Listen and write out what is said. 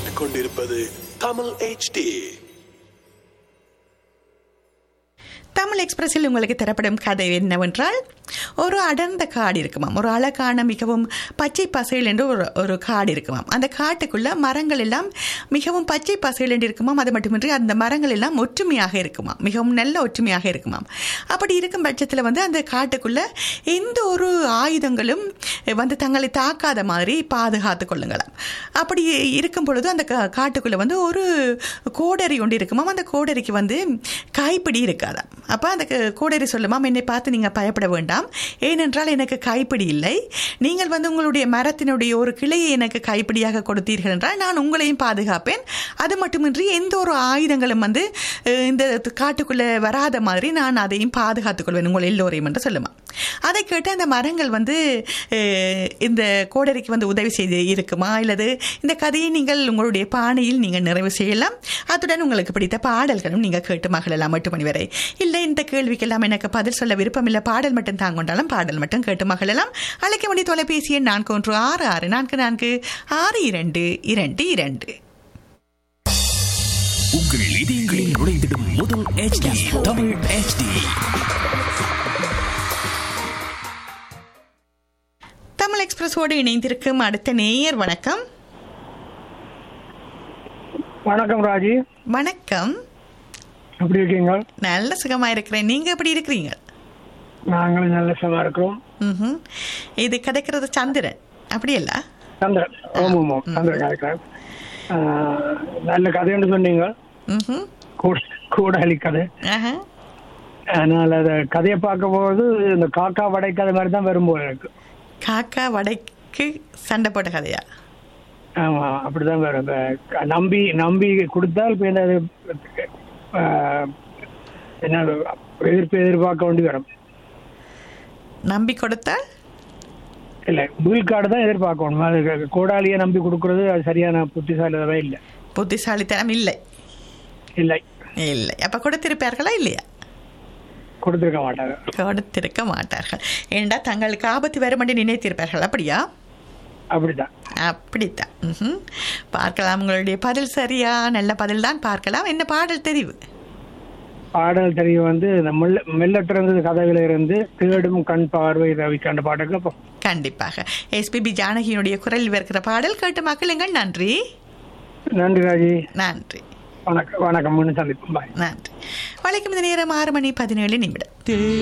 கேட்டுக்கொண்டிருப்பது தமிழ் HD தமிழ் எக்ஸ்பிரஸில் உங்களுக்கு தரப்படும் கதை என்னவென்றால் ஒரு அடர்ந்த காடு இருக்குமாம் ஒரு அழகான மிகவும் பச்சை பசையில் என்று ஒரு ஒரு காடு இருக்குமாம் அந்த காட்டுக்குள்ள மரங்கள் எல்லாம் மிகவும் பச்சை பசையில் என்று இருக்குமாம் அது மட்டுமின்றி அந்த மரங்கள் எல்லாம் ஒற்றுமையாக இருக்குமாம் மிகவும் நல்ல ஒற்றுமையாக இருக்குமாம் அப்படி இருக்கும் பட்சத்தில் வந்து அந்த காட்டுக்குள்ள எந்த ஒரு ஆயுதங்களும் வந்து தங்களை தாக்காத மாதிரி பாதுகாத்து கொள்ளுங்களாம் அப்படி இருக்கும் பொழுது அந்த கா- காட்டுக்குள்ள வந்து ஒரு கோடரி ஒன்று இருக்குமாம் அந்த கோடரிக்கு வந்து கைப்பிடி இருக்காதாம் அப்போ அந்த க- கோடரி சொல்லுமாம் என்னை பார்த்து நீங்கள் பயப்பட வேண்டாம் ஏனென்றால் எனக்கு கைப்பிடி இல்லை நீங்கள் வந்து உங்களுடைய மரத்தினுடைய ஒரு கிளையை எனக்கு கைப்பிடியாக கொடுத்தீர்கள் என்றால் நான் உங்களையும் பாதுகாப்பேன் அது மட்டுமின்றி எந்த ஒரு ஆயுதங்களும் வந்து அஹ், இந்த காட்டுக்குள்ளே வராத மாதிரி நான் அதையும் பாதுகாத்துக் கொள்வேன் உங்கள் எல்லோரையும் என்று சொல்லுமா அதை கேட்டு அந்த மரங்கள் வந்து அஹ், இந்த கோடரிக்கு வந்து உதவி செய்து இருக்குமா அல்லது இந்த கதையை நீங்கள் உங்களுடைய பாணியில் நீங்கள் நிறைவு செய்யலாம் அத்துடன் உங்களுக்கு பிடித்த பாடல்களும் நீங்கள் கேட்டு மகளெல்லாம் எட்டு மணி வரை இல்லை இந்த கேள்விக்கெல்லாம் எனக்கு பதில் சொல்ல விருப்பம் இல்லை பாடல் மட்டும் தாங்கொண்டாலும் பாடல் மட்டும் கேட்டு மகளெல்லாம் அழைக்க வேண்டிய தொலைபேசி எண் நான்கு ஒன்று ஆறு ஆறு நான்கு நான்கு ஆறு இரண்டு இரண்டு இரண்டு உங்கள் இதயங்களில் நுழைந்திடும் முதல் HD தமிழ் HD தமிழ் எக்ஸ்பிரஸோடு இணைந்திருக்கும் அடுத்த நேயர் வணக்கம் வணக்கம் ராஜி வணக்கம் எப்படி இருக்கீங்க நல்ல சுகமா இருக்கிறேன் நீங்க எப்படி இருக்கிறீங்க நாங்களும் நல்ல சுகமா இருக்கிறோம் ம்ஹும். இது கிடைக்கிறது சந்திரன் அப்படியல்ல சந்திரன் ஓம் ஓம் ஓம் சந்திரன் இருக்கிறேன் நல்ல கதைன்னு சொன்னீங்க ம்ஹும். கூட- கூடாளி கதை ஆஹா. அதனால அதை கதையை பார்க்கும்போது இந்த காக்கா வடை கதை மாதிரி தான் வரும் போல இருக்கு காக்கா வடைக்கு சண்டை போட்ட கதையா ஆமா அப்படிதான் வரும் இப்ப க- நம்பி நம்பி கொடுத்தால் இப்போ இந்த அது, ஆஹ், என்ன எதிர்ப்பு எதிர்பார்க்க வேண்டி வரும் நம்பி கொடுத்தா இல்ல வீழ்காடு தான் எதிர்பார்க்கணும் அது கோடாலியை நம்பி கொடுக்கறது அது சரியான புத்திசாலிதமே இல்லை புத்திசாலித்தனம் இல்லை இல்லை இல்லை அப்ப கொடுத்திருப்பார்களா இல்லையா கொடுத்துருக்க மாட்டாங்க கொடுத்திருக்க மாட்டார்கள் ஏண்டா தங்களுக்கு ஆபத்து வரும் என்று நினைத்திருப்பார்கள் அப்படியா அப்படிதான் அப்படித்தான் ம்ஹும். பார்க்கலாம் உங்களுடைய பதில் சரியா நல்ல பதில் தான் பார்க்கலாம் என்ன பாடல் தெரிவு பாடல் தெரியும் வந்து இந்த மெல்ல மெல்ல திறந்தது கதவில இருந்து தேடும் கண் பார்வை ரவிக்காண்ட பாட்டுக்கு அப்போ கண்டிப்பாக எஸ்பிபி ஜானகியினுடைய குரலில் இருக்கிற பாடல் கேட்டு மக்களுங்கள் நன்றி நன்றி ராஜி நன்றி வணக்கம் வணக்கம் மீண்டும் சந்திப்போம் பாய் நன்றி வணக்கம் இந்த நேரம் ஆறு மணி பதினேழு நிமிடம்